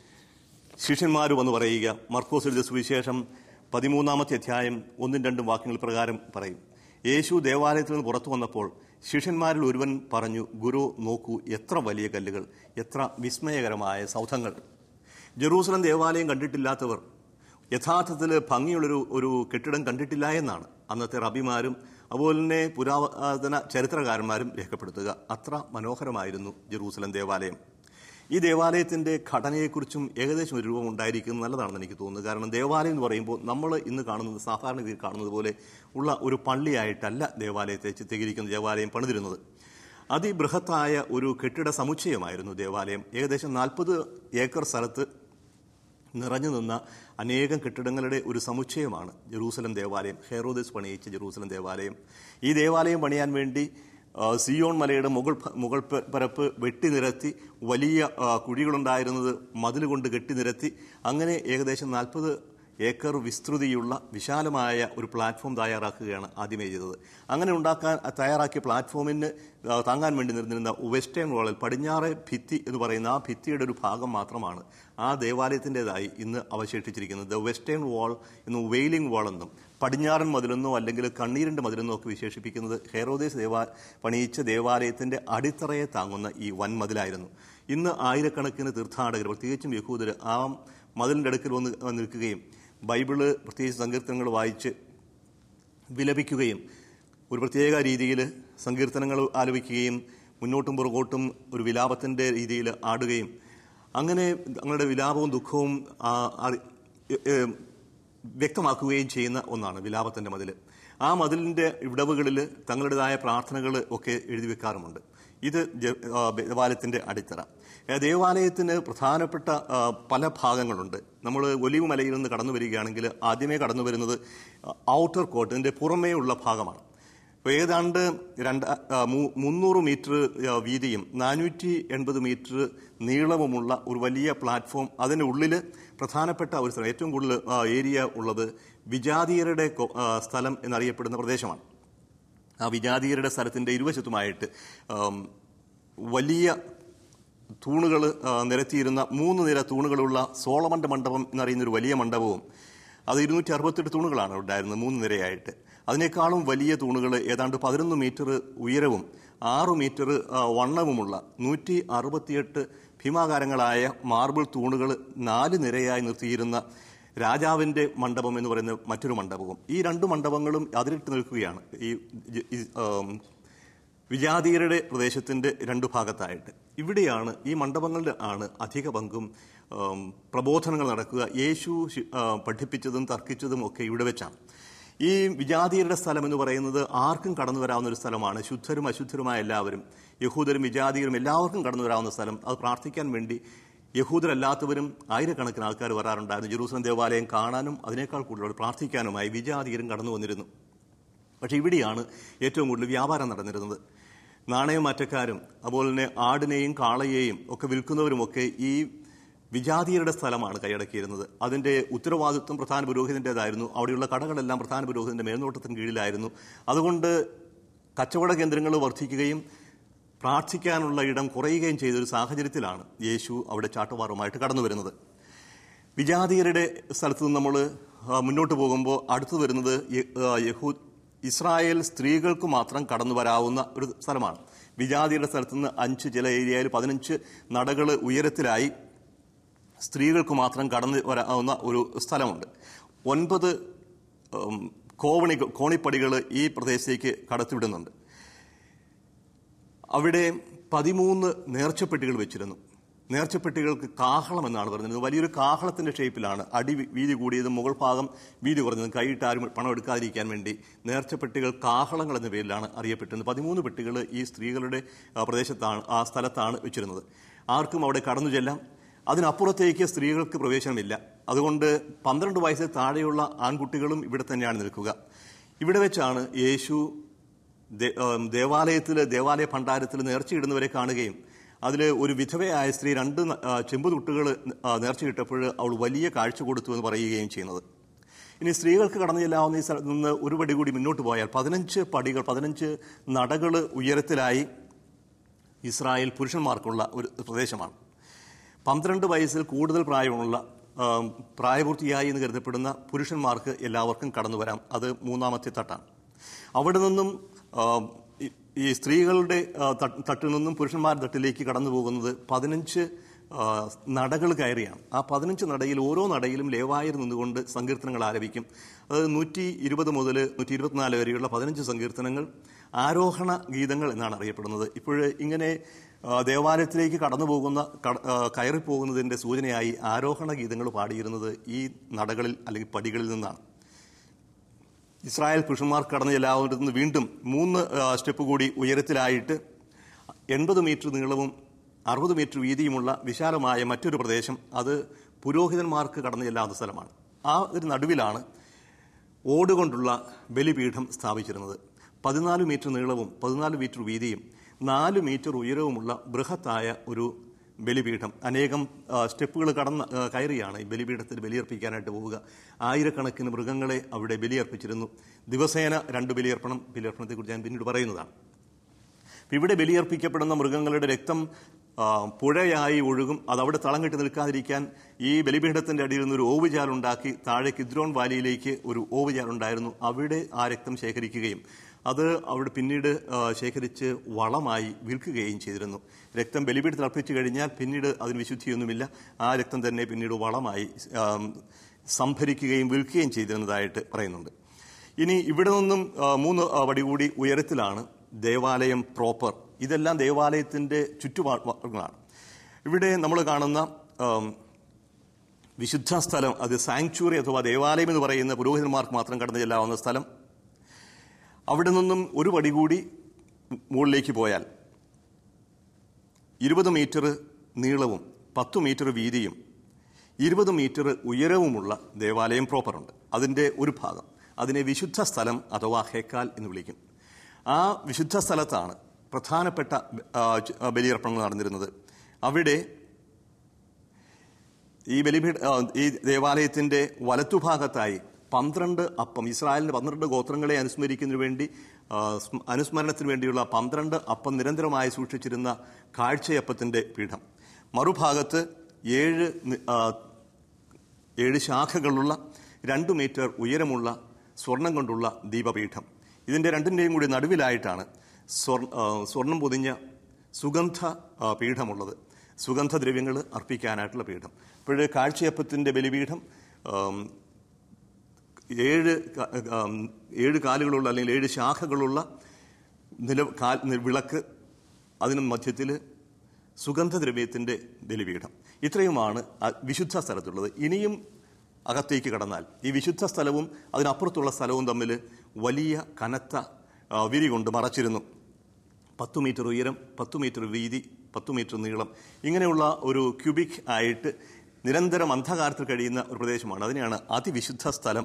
[SPEAKER 2] ശിഷ്യന്മാർ വന്ന് പറയുക മർക്കോസ് എഴുതിയ സുവിശേഷം പതിമൂന്നാമത്തെ അധ്യായം ഒന്നും രണ്ടും വാക്യങ്ങൾ പ്രകാരം പറയും യേശു ദേവാലയത്തിൽ നിന്ന് പുറത്തു വന്നപ്പോൾ ശിഷ്യന്മാരിൽ ഒരുവൻ പറഞ്ഞു ഗുരു നോക്കൂ എത്ര വലിയ കല്ലുകൾ എത്ര വിസ്മയകരമായ സൗധങ്ങൾ ജെറൂസലം ദേവാലയം കണ്ടിട്ടില്ലാത്തവർ യഥാർത്ഥത്തിൽ ഭംഗിയുള്ളൊരു ഒരു കെട്ടിടം കണ്ടിട്ടില്ല എന്നാണ് അന്നത്തെ റബിമാരും അതുപോലെ തന്നെ പുരാതന ചരിത്രകാരന്മാരും രേഖപ്പെടുത്തുക അത്ര മനോഹരമായിരുന്നു ജെറൂസലം ദേവാലയം ഈ ദേവാലയത്തിന്റെ ഘടനയെക്കുറിച്ചും ഏകദേശം ഒരു രൂപം ഉണ്ടായിരിക്കുന്നത് നല്ലതാണെന്ന് എനിക്ക് തോന്നുന്നു കാരണം ദേവാലയം എന്ന് പറയുമ്പോൾ നമ്മൾ ഇന്ന് കാണുന്നത് സാധാരണഗതിയിൽ കാണുന്നത് പോലെ ഉള്ള ഒരു പള്ളിയായിട്ടല്ല ദേവാലയത്തെ ചിത്രീകരിക്കുന്ന ദേവാലയം പണിതിരുന്നത് അതിബൃഹത്തായ ഒരു കെട്ടിട സമുച്ചയമായിരുന്നു ദേവാലയം ഏകദേശം നാൽപ്പത് ഏക്കർ സ്ഥലത്ത് നിറഞ്ഞു നിന്ന അനേകം കെട്ടിടങ്ങളുടെ ഒരു സമുച്ചയമാണ് ജെറൂസലം ദേവാലയം ഹെറോദിസ് പണിയിച്ച ജെറൂസലം ദേവാലയം ഈ ദേവാലയം പണിയാൻ വേണ്ടി ആ, സിയോൺ മലയുടെ മുകൾ ഭ- മുകൾ പ- പരപ്പ് വെട്ടി നിരത്തി വലിയ ആ, കുഴികളുണ്ടായിരുന്നത് മതിൽ കൊണ്ട് കെട്ടി നിരത്തി അങ്ങനെ ഏകദേശം നാൽപ്പത് ഏക്കർ വിസ്തൃതിയുള്ള വിശാലമായ ഒരു പ്ലാറ്റ്ഫോം തയ്യാറാക്കുകയാണ് ആദ്യമേ ചെയ്തത് അങ്ങനെ ഉണ്ടാക്കാൻ തയ്യാറാക്കിയ പ്ലാറ്റ്ഫോമിന് ആ, താങ്ങാൻ വേണ്ടി നിന്നിരുന്ന വെസ്റ്റേൺ വാളിൽ പടിഞ്ഞാറെ ഭിത്തി എന്ന് പറയുന്ന ആ ഭിത്തിയുടെ ഒരു ഭാഗം മാത്രമാണ് ആ ദേവാലയത്തിൻ്റെതായി ഇന്ന് അവശേഷിച്ചിരിക്കുന്നത് ദ വെസ്റ്റേൺ വാൾ എന്നും വെയിലിംഗ് വാൾ എന്നും പടിഞ്ഞാറൻ മതിലെന്നോ അല്ലെങ്കിൽ കണ്ണീരിന്റെ മതിലെന്നോ ഒക്കെ വിശേഷിപ്പിക്കുന്നത് ഹെറോദേസ് ദേവാ പണിയിച്ച ദേവാലയത്തിന്റെ അടിത്തറയെ താങ്ങുന്ന ഈ വൻ മതിലായിരുന്നു ഇന്ന് ആയിരക്കണക്കിന് തീർത്ഥാടകർ പ്രത്യേകിച്ചും യഹൂദർ ആ മതിലിന്റെ അടുക്കൽ വന്ന് വന്ന് നിൽക്കുകയും ബൈബിള് പ്രത്യേകിച്ച് സങ്കീർത്തനങ്ങൾ വായിച്ച് വിലപിക്കുകയും ഒരു പ്രത്യേക രീതിയിൽ സങ്കീർത്തനങ്ങൾ ആലപിക്കുകയും മുന്നോട്ടും പുറകോട്ടും ഒരു വിലാപത്തിന്റെ രീതിയിൽ ആടുകയും അങ്ങനെ തങ്ങളുടെ വിലാപവും ദുഃഖവും ആ, അറി- എ- എ- വ്യക്തമാക്കുകയും ചെയ്യുന്ന ഒന്നാണ് വിലാപത്തിന്റെ മതിൽ ആ മതിലിന്റെ ഇടവുകളിൽ തങ്ങളുടേതായ പ്രാർത്ഥനകൾ ഒക്കെ എഴുതി വെക്കാറുമുണ്ട് ഇത് ജ- ആ, ദേവാലയത്തിന്റെ അടിത്തറ ഏ, ദേവാലയത്തിന് പ്രധാനപ്പെട്ട ആ, പല ഭാഗങ്ങളുണ്ട് നമ്മൾ ഒലിവ് മലയിൽ നിന്ന് കടന്നു വരികയാണെങ്കിൽ ആദ്യമേ കടന്നു വരുന്നത് ഔട്ടർ കോട്ട് ഇതിന്റെ പുറമേ ഉള്ള ഭാഗമാണ് അപ്പോൾ ഏതാണ്ട് രണ്ട് ആ, മു- മുന്നൂറ് മീറ്റർ ആ, വീതിയും നാനൂറ്റി എൺപത് മീറ്റർ നീളവുമുള്ള ഒരു വലിയ പ്ലാറ്റ്ഫോം അതിൻ്റെ ഉള്ളിൽ പ്രധാനപ്പെട്ട ഒരു സ്ഥലം ഏറ്റവും കൂടുതൽ ആ, ഏരിയ ഉള്ളത് വിജാതീയരുടെ കൊ- ആ, സ്ഥലം എന്നറിയപ്പെടുന്ന പ്രദേശമാണ് ആ വിജാതീയരുടെ സ്ഥലത്തിന്റെ ഇരുവശത്തുമായിട്ട് ആം, വലിയ തൂണുകൾ നിരത്തിയിരുന്ന മൂന്ന് നിര തൂണുകളുള്ള സോളമന്റെ മണ്ഡപം എന്നറിയുന്ന ഒരു വലിയ മണ്ഡപവും അത് ഇരുന്നൂറ്റി അറുപത്തെട്ട് തൂണുകളാണ് ഉണ്ടായിരുന്നത് മൂന്ന് നിരയായിട്ട് അതിനേക്കാളും വലിയ തൂണുകൾ ഏതാണ്ട് പതിനൊന്ന് മീറ്റർ ഉയരവും ആറ് മീറ്റർ ആ, വണ്ണവുമുള്ള നൂറ്റി അറുപത്തിയെട്ട് ഭീമാകാരങ്ങളായ മാർബിൾ തൂണുകൾ നാല് നിരയായി നിർത്തിയിരുന്ന രാജാവിന്റെ മണ്ഡപം എന്ന് പറയുന്ന മറ്റൊരു മണ്ഡപവും ഈ രണ്ട് മണ്ഡപങ്ങളും അതിരിട്ട് നിൽക്കുകയാണ് ഈ ജ- ഈ, ആം, വിജാതീയരുടെ പ്രദേശത്തിന്റെ രണ്ടു ഭാഗത്തായിട്ട് ഇവിടെയാണ് ഈ മണ്ഡപങ്ങളുടെ ആണ് അധിക പങ്കും ഉം, പ്രബോധനങ്ങൾ നടക്കുക യേശു ശി- ആ, പഠിപ്പിച്ചതും തർക്കിച്ചതും ഒക്കെ ഇവിടെ വെച്ചാണ് ഈ വിജാതീയരുടെ സ്ഥലം എന്ന് പറയുന്നത് ആർക്കും കടന്നു വരാവുന്ന ഒരു സ്ഥലമാണ് ശുദ്ധരും അശുദ്ധരുമായ എല്ലാവരും യഹൂദരും വിജാതീയരും എല്ലാവർക്കും കടന്നു വരാവുന്ന സ്ഥലം അത് പ്രാർത്ഥിക്കാൻ വേണ്ടി യഹൂദരല്ലാത്തവരും ആയിരക്കണക്കിന് ആൾക്കാർ വരാറുണ്ടായിരുന്നു ജെറൂസലം ദേവാലയം കാണാനും അതിനേക്കാൾ കൂടുതൽ വിജാതീയരും വിജാതീയരും കടന്നു വന്നിരുന്നു പക്ഷേ ഇവിടെയാണ് ഏറ്റവും കൂടുതൽ വ്യാപാരം നടന്നിരുന്നത് നാണയമാറ്റക്കാരും അതുപോലെ തന്നെ ആടിനെയും കാളയെയും ഒക്കെ വിൽക്കുന്നവരുമൊക്കെ ഈ വിജാതീയരുടെ സ്ഥലമാണ് കൈയടക്കിയിരുന്നത് അതിന്റെ ഉത്തരവാദിത്വം പ്രധാന പുരോഹിതന്റേതായിരുന്നു അവിടെയുള്ള കടകളെല്ലാം പ്രധാന പുരോഹിതന്റെ മേൽനോട്ടത്തിന് കീഴിലായിരുന്നു അതുകൊണ്ട് കച്ചവട കേന്ദ്രങ്ങൾ വർദ്ധിക്കുകയും പ്രാർത്ഥിക്കാനുള്ള ഇടം കുറയുകയും ചെയ്ത ഒരു സാഹചര്യത്തിലാണ് യേശു അവിടെ ചാട്ടുവാറുമായിട്ട് കടന്നു വരുന്നത് വിജാതീയരുടെ സ്ഥലത്ത് നിന്ന് നമ്മൾ മുന്നോട്ട് പോകുമ്പോൾ അടുത്തു വരുന്നത് യ- ആ, യഹൂ ഇസ്രായേൽ സ്ത്രീകൾക്ക് മാത്രം കടന്നു വരാവുന്ന ഒരു സ്ഥലമാണ് വിജാതിയുടെ സ്ഥലത്ത് നിന്ന് അഞ്ച് ചില ഏരിയയിൽ പതിനഞ്ച് നടകൾ ഉയരത്തിലായി സ്ത്രീകൾക്ക് മാത്രം കടന്നു വരാവുന്ന ഒരു സ്ഥലമുണ്ട് ഒൻപത് ഉം, കോവണി കോണിപ്പടികൾ ഈ പ്രദേശത്തേക്ക് കടത്തിവിടുന്നുണ്ട് അവിടെ പതിമൂന്ന് നേർച്ചപ്പെട്ടികൾ വെച്ചിരുന്നു നേർച്ചപ്പെട്ടികൾക്ക് കാഹളം എന്നാണ് പറയുന്നത് വലിയൊരു കാഹളത്തിന്റെ ഷേപ്പിലാണ് അടി വി- വീതി കൂടിയതും മുകൾ ഭാഗം വീതി കുറഞ്ഞതും കൈയിട്ട് ആരും പണം എടുക്കാതിരിക്കാൻ വേണ്ടി നേർച്ചപ്പെട്ടികൾ കാഹളങ്ങൾ എന്ന പേരിലാണ് അറിയപ്പെട്ടിരുന്നത് പതിമൂന്ന് പെട്ടികൾ ഈ സ്ത്രീകളുടെ ആ, പ്രദേശത്താണ് ആ സ്ഥലത്താണ് വെച്ചിരുന്നത് ആർക്കും അവിടെ കടന്നു ചെല്ലാം അതിനപ്പുറത്തേക്ക് സ്ത്രീകൾക്ക് പ്രവേശനമില്ല അതുകൊണ്ട് പന്ത്രണ്ട് വയസ്സിൽ താഴെയുള്ള ആൺകുട്ടികളും ഇവിടെ തന്നെയാണ് നിൽക്കുക ഇവിടെ വെച്ചാണ് യേശു ദേ- ഏം, ദേവാലയത്തിൽ ദേവാലയ ഭണ്ഡാരത്തിൽ നേർച്ചയിടുന്നവരെ കാണുകയും അതിൽ ഒരു വിധവയായ സ്ത്രീ രണ്ട് ന- ആ, ചെമ്പുതുട്ടുകൾ നേർച്ചയിട്ടപ്പോൾ അവൾ വലിയ കാഴ്ച കൊടുത്തു എന്ന് പറയുകയും ചെയ്യുന്നത് ഇനി സ്ത്രീകൾക്ക് കടന്നു ചെല്ലാവുന്ന ഈ സ്ഥലത്ത് നിന്ന് ഒരു പടി കൂടി മുന്നോട്ട് പോയാൽ പതിനഞ്ച് പടികൾ പതിനഞ്ച് നടകൾ ഉയരത്തിലായി ഇസ്രായേൽ പുരുഷന്മാർക്കുള്ള ഒരു പ്രദേശമാണ് പന്ത്രണ്ട് വയസ്സിൽ കൂടുതൽ പ്രായമുള്ള ആം, പ്രായപൂർത്തിയായി എന്ന് കരുതപ്പെടുന്ന പുരുഷന്മാർക്ക് എല്ലാവർക്കും കടന്നു വരാം അത് മൂന്നാമത്തെ തട്ടാണ് അവിടെ നിന്നും ആം, ഈ- ഈ സ്ത്രീകളുടെ ആ, തട്ട്- തട്ടിൽ നിന്നും പുരുഷന്മാരുടെ തട്ടിലേക്ക് കടന്നു പോകുന്നത് പതിനഞ്ച് ആ, നടകൾ കയറിയാണ് ആ പതിനഞ്ച് നടയിൽ ഓരോ നടയിലും ലേവായർ നിന്നുകൊണ്ട് സങ്കീർത്തനങ്ങൾ ആലപിക്കും അത് നൂറ്റി ഇരുപത് മുതൽ നൂറ്റി ഇരുപത്തിനാല് വരെയുള്ള പതിനഞ്ച് സങ്കീർത്തനങ്ങൾ ആരോഹണ ഗീതങ്ങൾ എന്നാണ് അറിയപ്പെടുന്നത് ഇപ്പോൾ ഇങ്ങനെ ആ, ദേവാലയത്തിലേക്ക് കടന്നു പോകുന്ന കട- ആ, കയറിപ്പോകുന്നതിന്റെ സൂചനയായി ആരോഹണ ഗീതങ്ങൾ പാടിയിരുന്നത് ഈ നടകളിൽ അല്ലെങ്കിൽ പടികളിൽ നിന്നാണ് ഇസ്രായേൽ പുരുഷന്മാർ കടന്നു ചെല്ലാവുന്ന വീണ്ടും മൂന്ന് ആ, സ്റ്റെപ്പ് കൂടി ഉയരത്തിലായിട്ട് എൺപത് മീറ്റർ നീളവും അറുപത് മീറ്റർ വീതിയുമുള്ള വിശാലമായ മറ്റൊരു പ്രദേശം അത് പുരോഹിതന്മാർക്ക് കടന്നു ചെല്ലാവുന്ന സ്ഥലമാണ് ആ ഒരു നടുവിലാണ് ഓടുകൊണ്ടുള്ള ബലിപീഠം സ്ഥാപിച്ചിരുന്നത് പതിനാല് മീറ്റർ നീളവും പതിനാല് മീറ്റർ വീതിയും നാല് മീറ്റർ ഉയരവുമുള്ള ബൃഹത്തായ ഒരു ബലിപീഠം അനേകം ആ, സ്റ്റെപ്പുകൾ കടന്ന് ആ, കയറിയാണ് ഈ ബലിപീഠത്തിൽ ബലിയർപ്പിക്കാനായിട്ട് പോവുക ആയിരക്കണക്കിന് മൃഗങ്ങളെ അവിടെ ബലിയർപ്പിച്ചിരുന്നു ദിവസേന രണ്ട് ബലിയർപ്പണം ബലിയർപ്പണത്തെക്കുറിച്ച് ഞാൻ പിന്നീട് പറയുന്നതാണ് ഇവിടെ ബലിയർപ്പിക്കപ്പെടുന്ന മൃഗങ്ങളുടെ രക്തം ആ, പുഴയായി ഒഴുകും അത് അവിടെ തളം കെട്ടി നിൽക്കാതിരിക്കാൻ ഈ ബലിപീഠത്തിന്റെ അടിയിൽ നിന്ന് ഒരു ഓവുചാലുണ്ടാക്കി താഴെ കിദ്രോൺ വാലിയിലേക്ക് ഒരു ഓവുചാലുണ്ടായിരുന്നു അവിടെ ആ രക്തം ശേഖരിക്കുകയും അത് അവിടെ പിന്നീട് ആ, ശേഖരിച്ച് വളമായി വിൽക്കുകയും ചെയ്തിരുന്നു രക്തം ബലിപീഠത്തിൽ അർപ്പിച്ചു കഴിഞ്ഞാൽ പിന്നീട് അതിന് വിശുദ്ധിയൊന്നുമില്ല ആ രക്തം തന്നെ പിന്നീട് വളമായി ആ, സംഭരിക്കുകയും വിൽക്കുകയും ചെയ്തിരുന്നതായിട്ട് പറയുന്നുണ്ട് ഇനി ഇവിടെ നിന്നും ആ, മൂന്ന് ആ, പടി കൂടി ഉയരത്തിലാണ് ദേവാലയം പ്രോപ്പർ ഇതെല്ലാം ദേവാലയത്തിന്റെ ചുറ്റുപാടുകളാണ് ഇവിടെ നമ്മൾ കാണുന്ന ആം, വിശുദ്ധ സ്ഥലം അത് സാങ്ച്വറി അഥവാ ദേവാലയം എന്ന് പറയുന്ന പുരോഹിതന്മാർക്ക് മാത്രം കടന്നു ചെല്ലാവുന്ന സ്ഥലം അവിടെ നിന്നും ഒരു പടി കൂടി മുകളിലേക്ക് പോയാൽ ഇരുപത് മീറ്റർ നീളവും പത്ത് മീറ്റർ വീതിയും ഇരുപത് മീറ്റർ ഉയരവുമുള്ള ദേവാലയം പ്രോപ്പറുണ്ട് അതിൻ്റെ ഒരു ഭാഗം അതിനെ വിശുദ്ധ സ്ഥലം അഥവാ ഹേക്കാൽ എന്ന് വിളിക്കും ആ വിശുദ്ധ സ്ഥലത്താണ് പ്രധാനപ്പെട്ട ആ, ച- ആ, ബലിയർപ്പണങ്ങൾ നടന്നിരുന്നത് അവിടെ ഈ ബലിപീഠ ആ, ഈ ദേവാലയത്തിന്റെ വലത്തുഭാഗത്തായി പന്ത്രണ്ട് അപ്പം ഇസ്രായേലിന്റെ പന്ത്രണ്ട് ഗോത്രങ്ങളെ അനുസ്മരിക്കുന്നതിന് വേണ്ടി ആ, സ്മ- അനുസ്മരണത്തിന് വേണ്ടിയുള്ള പന്ത്രണ്ട് അപ്പം നിരന്തരമായി സൂക്ഷിച്ചിരുന്ന കാഴ്ചയപ്പത്തിന്റെ പീഠം മറുഭാഗത്ത് ഏഴ് നി- ആ, ഏഴ് ശാഖകളുള്ള രണ്ട് മീറ്റർ ഉയരമുള്ള സ്വർണം കൊണ്ടുള്ള ദീപപീഠം ഇതിന്റെ രണ്ടിന്റെയും കൂടി നടുവിലായിട്ടാണ് സ്വർ- ആ, സ്വർണം പൊതിഞ്ഞ സുഗന്ധ ആ, പീഠമുള്ളത് സുഗന്ധദ്രവ്യങ്ങൾ അർപ്പിക്കാനായിട്ടുള്ള പീഠം അപ്പോൾ കാഴ്ചയപ്പത്തിന്റെ ബലിപീഠം ആം, ഏഴ് ക- ആം, ഏഴ് കാലുകളുള്ള അല്ലെങ്കിൽ ഏഴ് ശാഖകളുള്ള നില കാൽ നി- വിളക്ക് അതിന് മധ്യത്തിൽ സുഗന്ധദ്രവ്യത്തിൻ്റെ ബലിപീഠം ഇത്രയുമാണ് ആ വിശുദ്ധ സ്ഥലത്തുള്ളത് ഇനിയും അകത്തേക്ക് കടന്നാൽ ഈ വിശുദ്ധ സ്ഥലവും അതിനപ്പുറത്തുള്ള സ്ഥലവും തമ്മിൽ വലിയ കനത്ത ആ, വിരി കൊണ്ട് മറച്ചിരുന്നു പത്ത് മീറ്റർ ഉയരം പത്ത് മീറ്റർ വീതി പത്ത് മീറ്റർ നീളം ഇങ്ങനെയുള്ള ഒരു ക്യൂബിക് ആയിട്ട് നിരന്തരം അന്ധകാരത്തിൽ കഴിയുന്ന ഒരു പ്രദേശമാണ് അതിനെയാണ് അതിവിശുദ്ധ സ്ഥലം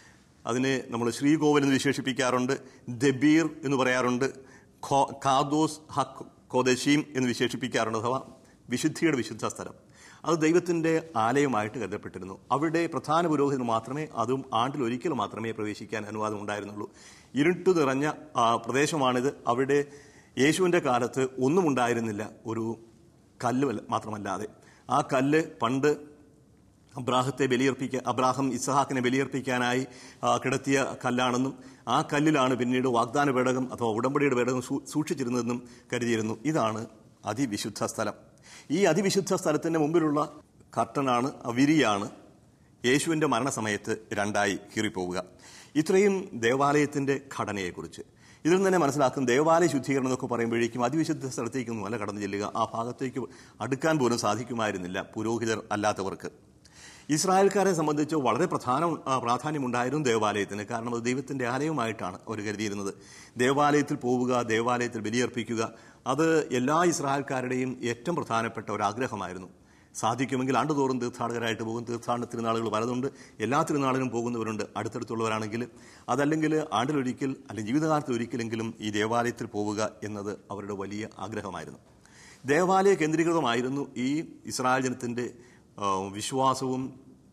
[SPEAKER 2] അതിനെ നമ്മൾ ശ്രീകോവിൽ എന്ന് വിശേഷിപ്പിക്കാറുണ്ട് ദബീർ എന്ന് പറയാറുണ്ട് ഖോ- ഖാദോസ് ഹക്ക് കോദശീം എന്ന് വിശേഷിപ്പിക്കാറുണ്ട് അഥവാ വിശുദ്ധിയുടെ വിശുദ്ധ സ്ഥലം അത് ദൈവത്തിൻ്റെ ആലയമായിട്ട് കരുതപ്പെട്ടിരുന്നു അവിടെ പ്രധാന പുരോഹിതന് മാത്രമേ അതും ആണ്ടിൽ ഒരിക്കൽ മാത്രമേ പ്രവേശിക്കാൻ അനുവാദം ഉണ്ടായിരുന്നുള്ളൂ ഇരുട്ട് നിറഞ്ഞ ആ, പ്രദേശമാണിത് അവിടെ യേശുവിൻ്റെ കാലത്ത് ഒന്നും ഉണ്ടായിരുന്നില്ല ഒരു കല്ല് വല്ല- മാത്രമല്ലാതെ ആ കല്ല് പണ്ട് അബ്രാഹത്തെ ബലിയർപ്പിക്കാൻ അബ്രാഹം ഇസഹാക്കിനെ ബലിയർപ്പിക്കാനായി ആ, കിടത്തിയ കല്ലാണെന്നും ആ കല്ലിലാണ് പിന്നീട് വാഗ്ദാന പേടകം അഥവാ ഉടമ്പടിയുടെ പേടകം സൂ- സൂക്ഷിച്ചിരുന്നതെന്നും കരുതിയിരുന്നു ഇതാണ് അതിവിശുദ്ധ സ്ഥലം ഈ അതിവിശുദ്ധ സ്ഥലത്തിന് മുമ്പിലുള്ള കർട്ടനാണ് ആ വിരിയാണ് യേശുവിൻ്റെ മരണസമയത്ത് രണ്ടായി കീറിപ്പോവുക ഇത്രയും ദേവാലയത്തിൻ്റെ ഘടനയെക്കുറിച്ച് ഇതിൽ നിന്ന് തന്നെ മനസ്സിലാക്കും ദേവാലയ ശുദ്ധീകരണം എന്നൊക്കെ പറയുമ്പോഴേക്കും അതിവിശുദ്ധ സ്ഥലത്തേക്കൊന്നും അല്ല കടന്നു ചെല്ലുക ആ ഭാഗത്തേക്ക് അടുക്കാൻ പോലും സാധിക്കുമായിരുന്നില്ല പുരോഹിതർ അല്ലാത്തവർക്ക് ഇസ്രായേൽക്കാരെ സംബന്ധിച്ച് വളരെ പ്രധാന ആ, പ്രാധാന്യമുണ്ടായിരുന്നു ദേവാലയത്തിന് കാരണം അത് ദൈവത്തിന്റെ ആലയമായിട്ടാണ് അവർ കരുതിയിരുന്നത് ദേവാലയത്തിൽ പോവുക ദേവാലയത്തിൽ ബലിയർപ്പിക്കുക അത് എല്ലാ ഇസ്രായേൽക്കാരുടെയും ഏറ്റവും പ്രധാനപ്പെട്ട ഒരു ആഗ്രഹമായിരുന്നു സാധിക്കുമെങ്കിൽ ആണ്ടുതോറും തീർത്ഥാടകരായിട്ട് പോകും തീർത്ഥാടന തിരുനാളുകൾ പലതുണ്ട് എല്ലാ തിരുനാളിലും പോകുന്നവരുണ്ട് അടുത്തടുത്തുള്ളവരാണെങ്കിൽ അതല്ലെങ്കിൽ ആണ്ടിലൊരിക്കൽ അല്ലെങ്കിൽ ജീവിതകാലത്ത് ഒരിക്കലെങ്കിലും ഈ ദേവാലയത്തിൽ പോവുക എന്നത് അവരുടെ വലിയ ആഗ്രഹമായിരുന്നു ദേവാലയ കേന്ദ്രീകൃതമായിരുന്നു ഈ ഇസ്രായേൽ ജനത്തിൻ്റെ ആ, വിശ്വാസവും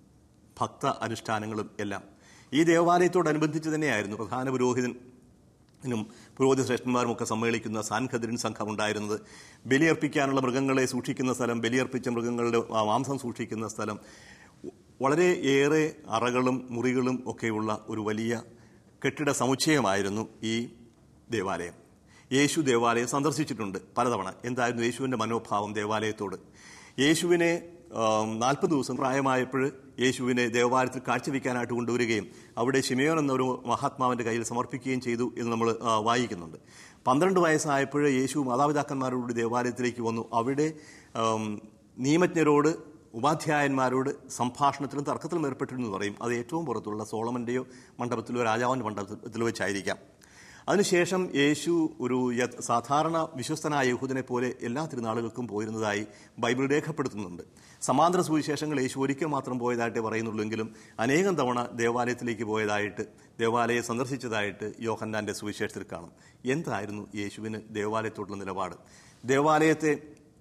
[SPEAKER 2] ഭക്ത അനുഷ്ഠാനങ്ങളും എല്ലാം ഈ ദേവാലയത്തോടനുബന്ധിച്ച് തന്നെയായിരുന്നു പ്രധാന പുരോഹിതനും പുരോഹിത ശ്രേഷ്ഠന്മാരും ഒക്കെ സമ്മേളിക്കുന്ന സാൻഖദ്രിൻ സംഘം ഉണ്ടായിരുന്നത് ബലിയർപ്പിക്കാനുള്ള മൃഗങ്ങളെ സൂക്ഷിക്കുന്ന സ്ഥലം ബലിയർപ്പിച്ച മൃഗങ്ങളുടെ ആ, മാംസം സൂക്ഷിക്കുന്ന സ്ഥലം വളരെ ഏറെ അറകളും മുറികളും ഒക്കെയുള്ള ഒരു വലിയ കെട്ടിട സമുച്ചയമായിരുന്നു ഈ ദേവാലയം യേശു ദേവാലയം സന്ദർശിച്ചിട്ടുണ്ട് പലതവണ എന്തായിരുന്നു യേശുവിൻ്റെ മനോഭാവം ദേവാലയത്തോട് യേശുവിനെ നാൽപ്പത് ദിവസം പ്രായമായപ്പോൾ യേശുവിനെ ദേവാലയത്തിൽ കാഴ്ചവെക്കാനായിട്ട് കൊണ്ടുവരികയും അവിടെ ശിമയോൻ എന്നൊരു മഹാത്മാവിൻ്റെ കയ്യിൽ സമർപ്പിക്കുകയും ചെയ്തു എന്ന് നമ്മൾ ആ, വായിക്കുന്നുണ്ട് പന്ത്രണ്ട് വയസ്സായപ്പോൾ യേശു മാതാപിതാക്കന്മാരോട് ദേവാലയത്തിലേക്ക് വന്നു അവിടെ ആം, നിയമജ്ഞരോട് ഉപാധ്യായന്മാരോട് സംഭാഷണത്തിലും തർക്കത്തിലും ഏർപ്പെട്ടിരുന്നു പറയും അത് ഏറ്റവും പുറത്തുള്ള സോളമന്റെയോ മണ്ഡപത്തിലോ രാജാവിൻ്റെ മണ്ഡപത്തിലോ വെച്ചായിരിക്കാം അതിനുശേഷം യേശു ഒരു യ- സാധാരണ വിശ്വസ്തനായ യഹൂദനെ പോലെ എല്ലാ തിരുനാളുകൾക്കും പോയിരുന്നതായി ബൈബിൾ രേഖപ്പെടുത്തുന്നുണ്ട് സമാന്തര സുവിശേഷങ്ങൾ യേശു ഒരിക്കൽ മാത്രം പോയതായിട്ട് പറയുന്നുള്ളെങ്കിലും അനേകം തവണ ദേവാലയത്തിലേക്ക് പോയതായിട്ട് ദേവാലയം സന്ദർശിച്ചതായിട്ട് യോഹന്നാന്റെ സുവിശേഷത്തിൽ കാണും എന്തായിരുന്നു യേശുവിന് ദേവാലയത്തോടുള്ള നിലപാട് ദേവാലയത്തെ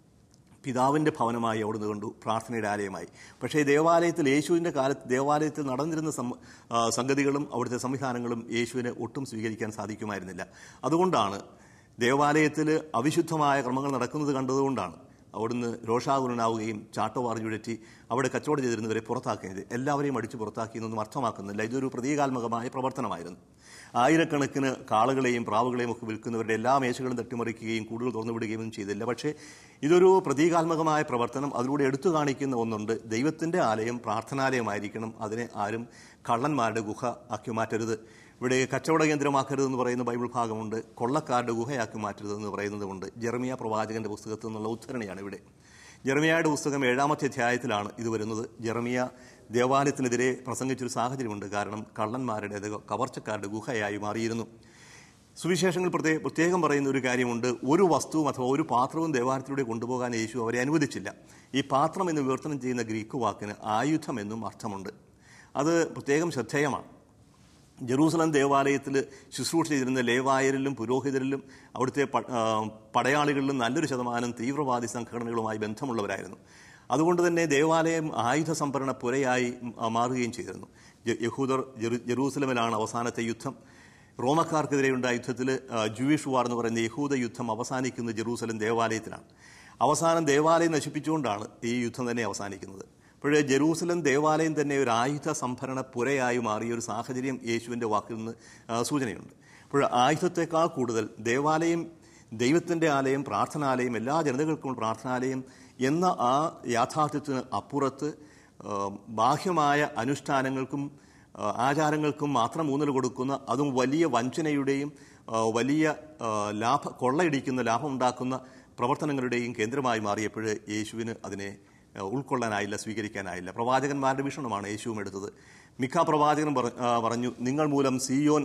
[SPEAKER 2] പിതാവിൻ്റെ ഭവനമായി അവിടുന്ന് കണ്ടു പ്രാർത്ഥനയുടെ ആലയമായി പക്ഷേ ദേവാലയത്തിൽ യേശുവിൻ്റെ കാലത്ത് ദേവാലയത്തിൽ നടന്നിരുന്ന സം- ആ, സംഗതികളും അവിടുത്തെ സംവിധാനങ്ങളും യേശുവിന് ഒട്ടും സ്വീകരിക്കാൻ സാധിക്കുമായിരുന്നില്ല അതുകൊണ്ടാണ് ദേവാലയത്തിൽ അവിശുദ്ധമായ കർമ്മങ്ങൾ നടക്കുന്നത് കണ്ടതുകൊണ്ടാണ് അവിടുന്ന് രോഷാകുലനാവുകയും ചാട്ടവാർ ചുഴറ്റി അവിടെ കച്ചവടം ചെയ്തിരുന്നവരെ പുറത്താക്കുകയും ചെയ്തു എല്ലാവരെയും അടിച്ചു പുറത്താക്കിയെന്നൊന്നും അർത്ഥമാക്കുന്നില്ല ഇതൊരു പ്രതീകാത്മകമായ പ്രവർത്തനമായിരുന്നു ആയിരക്കണക്കിന് കാളുകളെയും പ്രാവുകളെയും ഒക്കെ വിൽക്കുന്നവരുടെ എല്ലാ മേശകളും തട്ടിമറിക്കുകയും കൂടുതൽ തുറന്നു വിടുകയും ചെയ്തില്ല പക്ഷേ ഇതൊരു പ്രതീകാത്മകമായ പ്രവർത്തനം അതിലൂടെ എടുത്തു കാണിക്കുന്ന ഒന്നുണ്ട് ദൈവത്തിന്റെ ആലയം പ്രാർത്ഥനാലയമായിരിക്കണം അതിനെ ആരും കള്ളന്മാരുടെ ഗുഹ ആക്കി മാറ്റരുത് ഇവിടെ കച്ചവട കേന്ദ്രമാക്കരുതെന്ന് പറയുന്ന ബൈബിൾ ഭാഗമുണ്ട് കൊള്ളക്കാരുടെ ഗുഹയാക്കി മാറ്റരുതെന്ന് പറയുന്നതുമുണ്ട് ജെറമിയ പ്രവാചകന്റെ പുസ്തകത്തിൽ നിന്നുള്ള ഉദ്ധരണിയാണ് ഇവിടെ ജെറമിയയുടെ പുസ്തകം ഏഴാമത്തെ അധ്യായത്തിലാണ് ഇത് വരുന്നത് ജെറമിയ ദേവാലയത്തിനെതിരെ പ്രസംഗിച്ചൊരു സാഹചര്യമുണ്ട് കാരണം കള്ളന്മാരുടെ അത് കവർച്ചക്കാരുടെ ഗുഹയായി മാറിയിരുന്നു സുവിശേഷങ്ങൾ പ്രത്യേക പ്രത്യേകം പറയുന്ന ഒരു കാര്യമുണ്ട് ഒരു വസ്തുവും അഥവാ ഒരു പാത്രവും ദേവാലയത്തിലൂടെ കൊണ്ടുപോകാൻ യേശു അവരെ അനുവദിച്ചില്ല ഈ പാത്രം എന്ന് വിവർത്തനം ചെയ്യുന്ന ഗ്രീക്ക് വാക്കിന് ആയുധം എന്നും അർത്ഥമുണ്ട് അത് പ്രത്യേകം ശ്രദ്ധേയമാണ് ജെറൂസലം ദേവാലയത്തിൽ ശുശ്രൂഷ ചെയ്തിരുന്ന ലേവായരിലും പുരോഹിതരിലും അവിടുത്തെ പ- ആ, പടയാളികളിലും നല്ലൊരു ശതമാനം തീവ്രവാദി സംഘടനകളുമായി ബന്ധമുള്ളവരായിരുന്നു അതുകൊണ്ട് തന്നെ ദേവാലയം ആയുധ സംഭരണ പുരയായി ആ, മാറുകയും ചെയ്തിരുന്നു ജ- യഹൂദർ ജെറു- ജെറൂസലമിലാണ് അവസാനത്തെ യുദ്ധം റോമക്കാർക്കെതിരെയുണ്ടായ യുദ്ധത്തിൽ ആ, ജൂയിഷ് വാർ എന്ന് പറയുന്ന യഹൂദ യുദ്ധം അവസാനിക്കുന്നത് ജെറൂസലം ദേവാലയത്തിലാണ് അവസാനം ദേവാലയം നശിപ്പിച്ചുകൊണ്ടാണ് ഈ യുദ്ധം തന്നെ അവസാനിക്കുന്നത് അപ്പോഴേ ജെറൂസലം ദേവാലയം തന്നെ ഒരു ആയുധ സംഭരണ പുരയായി മാറിയ ഒരു സാഹചര്യം യേശുവിൻ്റെ വാക്കിൽ നിന്ന് ആ, സൂചനയുണ്ട് അപ്പോൾ ആയുധത്തെക്കാൾ കൂടുതൽ ദേവാലയം ദൈവത്തിൻ്റെ ആലയം പ്രാർത്ഥനാലയം എല്ലാ ജനതകൾക്കും പ്രാർത്ഥനാലയം എന്ന ആ യാഥാർത്ഥ്യത്തിന് അപ്പുറത്ത് ആ, ബാഹ്യമായ അനുഷ്ഠാനങ്ങൾക്കും ആ, ആചാരങ്ങൾക്കും മാത്രം ഊന്നൽ കൊടുക്കുന്ന അതും വലിയ വഞ്ചനയുടെയും ആ, വലിയ ആ, ലാഭ കൊള്ളയടിക്കുന്ന ലാഭമുണ്ടാക്കുന്ന പ്രവർത്തനങ്ങളുടെയും കേന്ദ്രമായി മാറിയപ്പോൾ യേശുവിന് അതിനെ ആ, ഉൾക്കൊള്ളാനായില്ല സ്വീകരിക്കാനായില്ല പ്രവാചകന്മാരുടെ വീക്ഷണമാണ് യേശുവും എടുത്തത് മിക്ക പ്രവാചകനും പറ- ആ, പറഞ്ഞു നിങ്ങൾ മൂലം സിയോൻ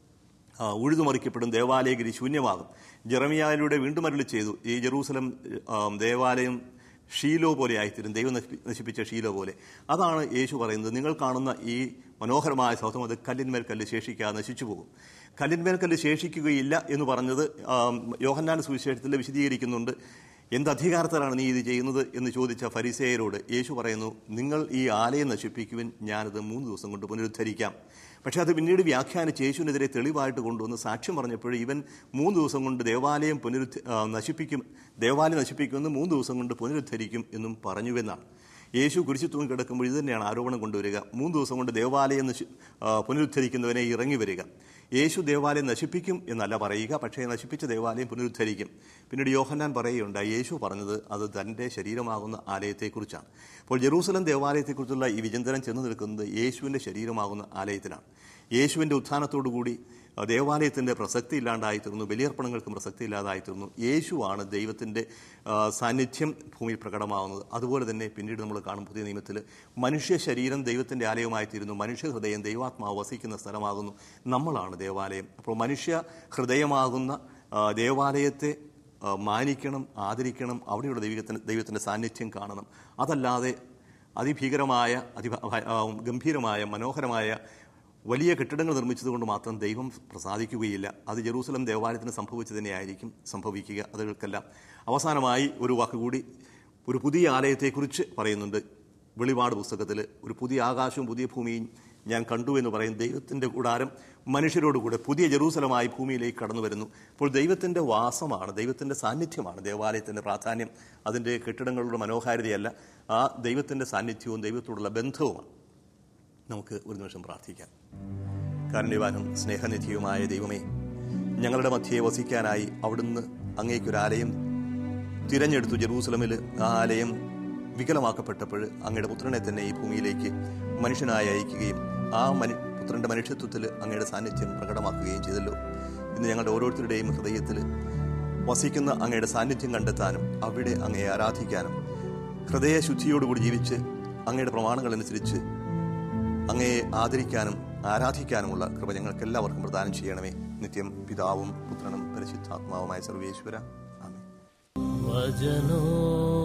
[SPEAKER 2] ആ, ഉഴുതുമറിക്കപ്പെടും ദേവാലയഗിരി ശൂന്യമാകും ജെറമിയായിലൂടെ വീണ്ടും അരുളി ചെയ്തു ഈ ജെറൂസലം ആ, ദേവാലയം ഷീലോ പോലെ ആയിത്തീരും ദൈവം നശിപ്പി- നശിപ്പിച്ച ഷീലോ പോലെ അതാണ് യേശു പറയുന്നത് നിങ്ങൾ കാണുന്ന ഈ മനോഹരമായ സൗധം അത് കല്ലിന്മേൽ കല്ല് ശേഷിക്കാതെ നശിച്ചു പോകും കല്ലിന്മേൽ കല്ല് ശേഷിക്കുകയില്ല എന്ന് പറഞ്ഞത് ആ, യോഹന്നാൻ സുവിശേഷത്തിൽ വിശദീകരിക്കുന്നുണ്ട് എന്ത് അധികാരത്തിലാണ് നീ ഇത് ചെയ്യുന്നത് എന്ന് ചോദിച്ച ഫരിസേയരോട് യേശു പറയുന്നു നിങ്ങൾ ഈ ആലയം നശിപ്പിക്കുവിൻ ഞാനത് മൂന്ന് ദിവസം കൊണ്ട് പുനരുദ്ധരിക്കാം പക്ഷേ അത് പിന്നീട് വ്യാഖ്യാനിച്ച് യേശുവിനെതിരെ തെളിവായിട്ട് കൊണ്ടുവന്ന് സാക്ഷ്യം പറഞ്ഞപ്പോൾ ഇവൻ മൂന്ന് ദിവസം കൊണ്ട് ദേവാലയം പുനരുദ്ധ ആ, നശിപ്പിക്കും ദേവാലയം നശിപ്പിക്കുമെന്ന് മൂന്ന് ദിവസം കൊണ്ട് പുനരുദ്ധരിക്കും എന്നും പറഞ്ഞുവെന്നാണ് യേശു കുരിശു തൂങ്ങി കിടക്കുമ്പോൾ ഇത് തന്നെയാണ് ആരോപണം കൊണ്ടുവരിക മൂന്ന് ദിവസം കൊണ്ട് ദേവാലയം നശി ആ, പുനരുദ്ധരിക്കുന്നവനെ ഇറങ്ങി വരിക യേശു ദേവാലയം നശിപ്പിക്കും എന്നല്ല പറയുക പക്ഷേ നശിപ്പിച്ച ദേവാലയം പുനരുദ്ധരിക്കും പിന്നീട് യോഹന്നാൻ പറയുകയുണ്ടായി യേശു പറഞ്ഞത് അത് തൻ്റെ ശരീരമാകുന്ന ആലയത്തെക്കുറിച്ചാണ് അപ്പോൾ ജെറൂസലം ദേവാലയത്തെക്കുറിച്ചുള്ള ഈ വിചിന്തനം ചെന്ന് നിൽക്കുന്നത് യേശുവിൻ്റെ ശരീരമാകുന്ന ആലയത്തിലാണ് യേശുവിൻ്റെ ഉത്ഥാനത്തോടുകൂടി ആ, ദേവാലയത്തിൻ്റെ പ്രസക്തി ഇല്ലാണ്ടായിത്തീർന്നു ബലിയർപ്പണങ്ങൾക്കും പ്രസക്തി ഇല്ലാതായിത്തീർന്നു യേശുവാണ് ദൈവത്തിൻ്റെ ആ, സാന്നിധ്യം ഭൂമിയിൽ പ്രകടമാവുന്നത് അതുപോലെ തന്നെ പിന്നീട് നമ്മൾ കാണും പുതിയ നിയമത്തിൽ മനുഷ്യ ശരീരം ദൈവത്തിൻ്റെ ആലയമായിത്തീരുന്നു മനുഷ്യ ഹൃദയം ദൈവാത്മാവ് വസിക്കുന്ന സ്ഥലമാകുന്നു നമ്മളാണ് ദേവാലയം അപ്പോൾ മനുഷ്യ ഹൃദയമാകുന്ന ആ, ദേവാലയത്തെ ആ, മാനിക്കണം ആദരിക്കണം അവിടെയുള്ള ദൈവത്തിന് ദൈവത്തിൻ്റെ സാന്നിധ്യം കാണണം അതല്ലാതെ അതിഭീകരമായ അതി ഗംഭീരമായ മനോഹരമായ വലിയ കെട്ടിടങ്ങൾ നിർമ്മിച്ചതുകൊണ്ട് മാത്രം ദൈവം പ്രസാദിക്കുകയില്ല അത് ജെറൂസലം ദേവാലയത്തിന് സംഭവിച്ചു തന്നെയായിരിക്കും സംഭവിക്കുക അതുകൾക്കെല്ലാം അവസാനമായി ഒരു വാക്കുകൂടി ഒരു പുതിയ ആലയത്തെക്കുറിച്ച് പറയുന്നുണ്ട് വെളിപാട് പുസ്തകത്തിൽ ഒരു പുതിയ ആകാശവും പുതിയ ഭൂമിയും ഞാൻ കണ്ടു എന്ന് പറയും ദൈവത്തിൻ്റെ കൂടാരം മനുഷ്യരോടുകൂടെ പുതിയ ജെറൂസലമായി ഭൂമിയിലേക്ക് കടന്നു വരുന്നു അപ്പോൾ ദൈവത്തിൻ്റെ വാസമാണ് ദൈവത്തിൻ്റെ സാന്നിധ്യമാണ് ദേവാലയത്തിൻ്റെ പ്രാധാന്യം അതിൻ്റെ കെട്ടിടങ്ങളുടെ മനോഹാരിതയല്ല ആ ദൈവത്തിൻ്റെ സാന്നിധ്യവും ദൈവത്തോടുള്ള ബന്ധവുമാണ് നമുക്ക് ഒരു നിമിഷം പ്രാർത്ഥിക്കാം കാരുണ്യവാനും സ്നേഹനിധിയുമായ ദൈവമേ ഞങ്ങളുടെ മധ്യയെ വസിക്കാനായി അവിടുന്ന് അങ്ങേക്കൊരാലയം തിരഞ്ഞെടുത്തു ജെറൂസലമിൽ ആ ആലയം വികലമാക്കപ്പെട്ടപ്പോൾ അങ്ങയുടെ പുത്രനെ തന്നെ ഈ ഭൂമിയിലേക്ക് മനുഷ്യനായി അയക്കുകയും ആ മനു പുത്രന്റെ മനുഷ്യത്വത്തിൽ അങ്ങയുടെ സാന്നിധ്യം പ്രകടമാക്കുകയും ചെയ്തല്ലോ ഇന്ന് ഞങ്ങളുടെ ഓരോരുത്തരുടെയും ഹൃദയത്തിൽ വസിക്കുന്ന അങ്ങയുടെ സാന്നിധ്യം കണ്ടെത്താനും അവിടെ അങ്ങയെ ആരാധിക്കാനും ഹൃദയശുദ്ധിയോടുകൂടി ജീവിച്ച് അങ്ങയുടെ പ്രമാണങ്ങൾ അനുസരിച്ച് അങ്ങയെ ആദരിക്കാനും ആരാധിക്കാനുമുള്ള കൃപ ഞങ്ങൾക്ക് എല്ലാവർക്കും പ്രദാനം ചെയ്യണമേ നിത്യം പിതാവും പുത്രനും പരിശുദ്ധാത്മാവുമായ സർവേശ്വര ആമേ
[SPEAKER 1] വചനോ